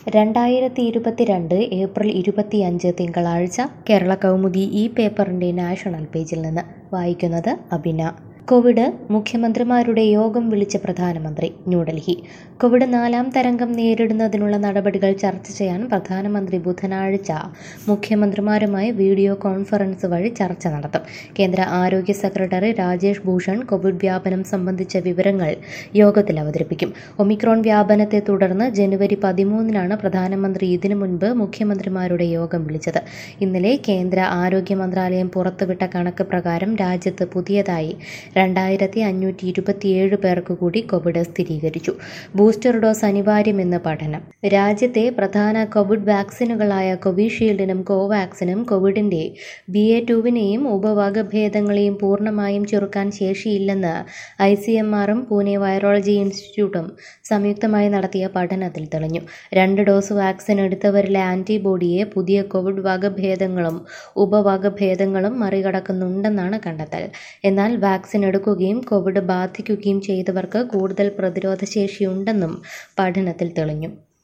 രണ്ടായിരത്തി ഇരുപത്തിരണ്ട് ഏപ്രിൽ ഇരുപത്തിയഞ്ച് തിങ്കളാഴ്ച കേരള കൗമുദി ഈ പേപ്പറിൻ്റെ നാഷണൽ പേജിൽ നിന്ന് വായിക്കുന്നത് അബിന കോവിഡ് മുഖ്യമന്ത്രിമാരുടെ യോഗം വിളിച്ച പ്രധാനമന്ത്രി ന്യൂഡൽഹി കോവിഡ് നാലാം തരംഗം നേരിടുന്നതിനുള്ള നടപടികൾ ചർച്ച ചെയ്യാൻ പ്രധാനമന്ത്രി ബുധനാഴ്ച മുഖ്യമന്ത്രിമാരുമായി വീഡിയോ കോൺഫറൻസ് വഴി ചർച്ച നടത്തും കേന്ദ്ര ആരോഗ്യ സെക്രട്ടറി രാജേഷ് ഭൂഷൺ കോവിഡ് വ്യാപനം സംബന്ധിച്ച വിവരങ്ങൾ യോഗത്തിൽ അവതരിപ്പിക്കും ഒമിക്രോൺ വ്യാപനത്തെ തുടർന്ന് ജനുവരി പതിമൂന്നിനാണ് പ്രധാനമന്ത്രി ഇതിനു മുൻപ് മുഖ്യമന്ത്രിമാരുടെ യോഗം വിളിച്ചത് ഇന്നലെ കേന്ദ്ര ആരോഗ്യ മന്ത്രാലയം പുറത്തുവിട്ട കണക്ക് പ്രകാരം രാജ്യത്ത് പുതിയതായി രണ്ടായിരത്തി അഞ്ഞൂറ്റി ഇരുപത്തിയേഴ് പേർക്ക് കൂടി കോവിഡ് സ്ഥിരീകരിച്ചു ബൂസ്റ്റർ ഡോസ് അനിവാര്യമെന്ന് പഠനം രാജ്യത്തെ പ്രധാന കോവിഡ് വാക്സിനുകളായ കോവിഷീൽഡിനും കോവാക്സിനും കോവിഡിന്റെ ബി എ ടുവിനെയും ഉപവകഭേദങ്ങളെയും പൂർണ്ണമായും ചെറുക്കാൻ ശേഷിയില്ലെന്ന് ഐ സി എം ആറും പൂനെ വൈറോളജി ഇൻസ്റ്റിറ്റ്യൂട്ടും സംയുക്തമായി നടത്തിയ പഠനത്തിൽ തെളിഞ്ഞു രണ്ട് ഡോസ് വാക്സിൻ എടുത്തവരിലെ ആന്റിബോഡിയെ പുതിയ കോവിഡ് വകഭേദങ്ങളും ഉപവകഭേദങ്ങളും മറികടക്കുന്നുണ്ടെന്നാണ് കണ്ടെത്തൽ എന്നാൽ വാക്സിൻ എടുക്കുകയും കോവിഡ് ബാധിക്കുകയും ചെയ്തവർക്ക് കൂടുതൽ പ്രതിരോധശേഷിയുണ്ടെന്നും പഠനത്തിൽ തെളിഞ്ഞു